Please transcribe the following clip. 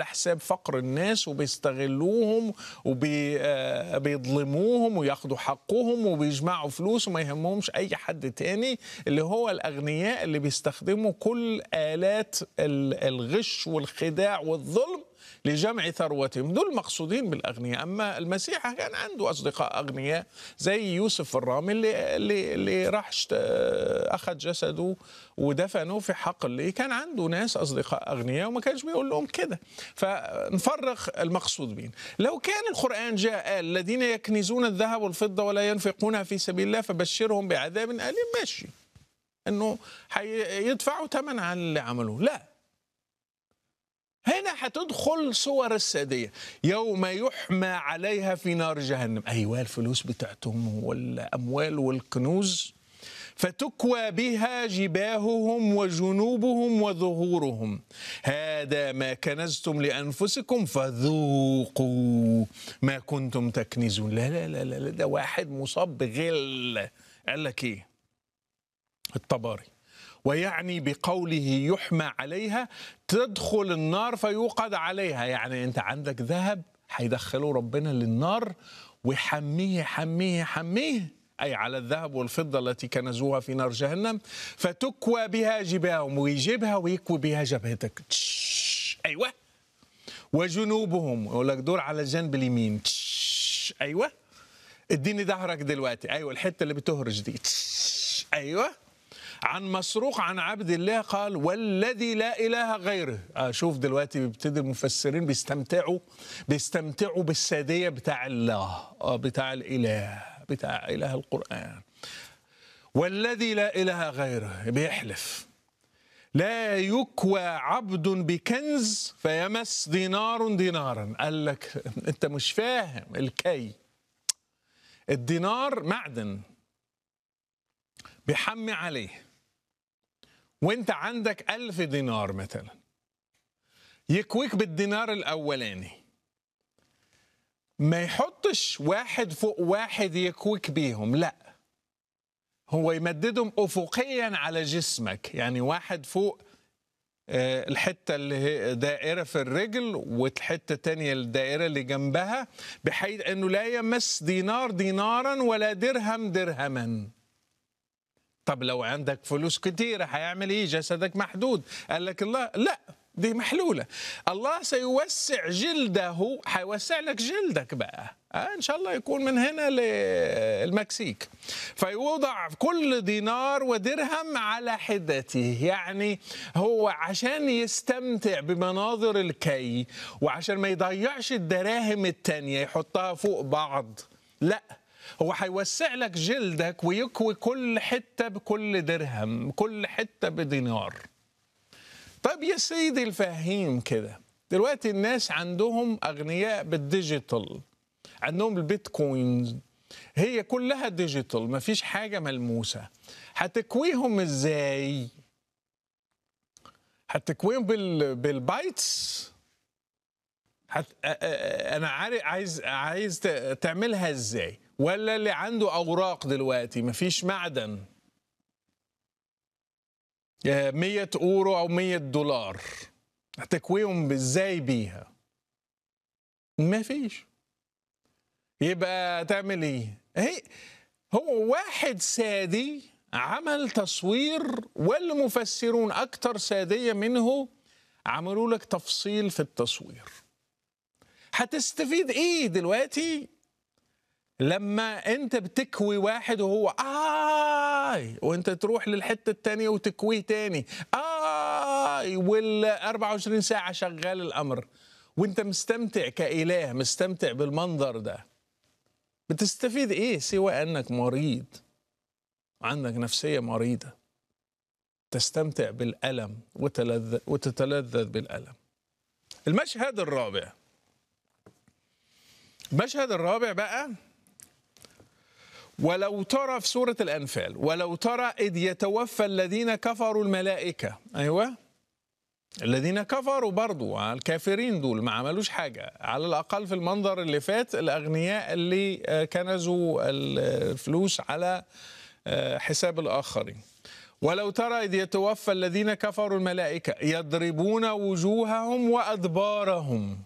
حساب فقر الناس وبيستغلوهم وبيظلموهم وياخدوا حقهم وبيجمعوا فلوس وما يهمهمش اي حد تاني اللي هو الاغنياء اللي بيستخدموا كل الات ال- الغش والخداع والظلم لجمع ثروتهم دول مقصودين بالاغنياء اما المسيح كان عنده اصدقاء اغنياء زي يوسف الرامي اللي اللي, اللي راح اشت- اخذ جسده ودفنه في حقل ليه كان عنده ناس اصدقاء اغنياء وما كانش بيقول لهم كده فنفرق المقصود بين لو كان القران جاء قال الذين يكنزون الذهب والفضه ولا ينفقونها في سبيل الله فبشرهم بعذاب اليم ماشي انه هيدفعوا ثمن على اللي عملوه لا هنا هتدخل صور السادية يوم يحمى عليها في نار جهنم أيوة الفلوس بتاعتهم والأموال والكنوز فتكوى بها جباههم وجنوبهم وظهورهم هذا ما كنزتم لأنفسكم فذوقوا ما كنتم تكنزون لا لا لا لا ده واحد مصاب بغل قال لك ايه الطبري ويعني بقوله يحمى عليها تدخل النار فيوقد عليها يعني انت عندك ذهب هيدخله ربنا للنار ويحميه يحميه يحميه أي على الذهب والفضة التي كنزوها في نار جهنم فتكوى بها جباههم ويجيبها ويكوي بها جبهتك تش، أيوة وجنوبهم يقول لك دول على الجنب اليمين تش، أيوة اديني ظهرك دلوقتي أيوة الحتة اللي بتهرج دي تش، أيوة عن مسروق عن عبد الله قال والذي لا اله غيره آه شوف دلوقتي بيبتدي المفسرين بيستمتعوا بيستمتعوا بالساديه بتاع الله آه بتاع الاله بتاع اله القران والذي لا اله غيره بيحلف لا يكوى عبد بكنز فيمس دينار دينارا قال لك انت مش فاهم الكي الدينار معدن بيحمي عليه وانت عندك ألف دينار مثلا يكويك بالدينار الأولاني ما يحطش واحد فوق واحد يكويك بيهم لا هو يمددهم أفقيا على جسمك يعني واحد فوق آه، الحتة اللي هي دائرة في الرجل والحتة التانية الدائرة اللي جنبها بحيث أنه لا يمس دينار دينارا ولا درهم درهما طب لو عندك فلوس كتيرة هيعمل ايه جسدك محدود قال لك الله لا دي محلولة الله سيوسع جلده هيوسع لك جلدك بقى آه ان شاء الله يكون من هنا للمكسيك فيوضع كل دينار ودرهم على حدته يعني هو عشان يستمتع بمناظر الكي وعشان ما يضيعش الدراهم التانية يحطها فوق بعض لا هو هيوسع لك جلدك ويكوي كل حتة بكل درهم كل حتة بدينار طيب يا سيدي الفهيم كده دلوقتي الناس عندهم أغنياء بالديجيتال عندهم البيتكوين هي كلها ديجيتال مفيش حاجة ملموسة هتكويهم ازاي هتكويهم بال... بالبايتس هت... أ- أ- انا عارف عايز عايز ت- تعملها ازاي ولا اللي عنده اوراق دلوقتي مفيش معدن آه، 100 اورو او 100 دولار هتكويهم ازاي بيها مفيش يبقى تعمل ايه هي هو واحد سادي عمل تصوير والمفسرون اكثر ساديه منه عملوا لك تفصيل في التصوير هتستفيد ايه دلوقتي لما انت بتكوي واحد وهو آي وانت تروح للحتة التانية وتكويه تاني آي وال 24 ساعة شغال الأمر وانت مستمتع كإله مستمتع بالمنظر ده بتستفيد ايه سوى انك مريض عندك نفسية مريضة تستمتع بالألم وتلذ وتتلذذ بالألم المشهد الرابع المشهد الرابع بقى ولو ترى في سورة الأنفال ولو ترى إذ يتوفى الذين كفروا الملائكة أيوة الذين كفروا برضو الكافرين دول ما عملوش حاجة على الأقل في المنظر اللي فات الأغنياء اللي آه، كنزوا الفلوس على آه، حساب الآخرين ولو ترى إذ يتوفى الذين كفروا الملائكة يضربون وجوههم وأدبارهم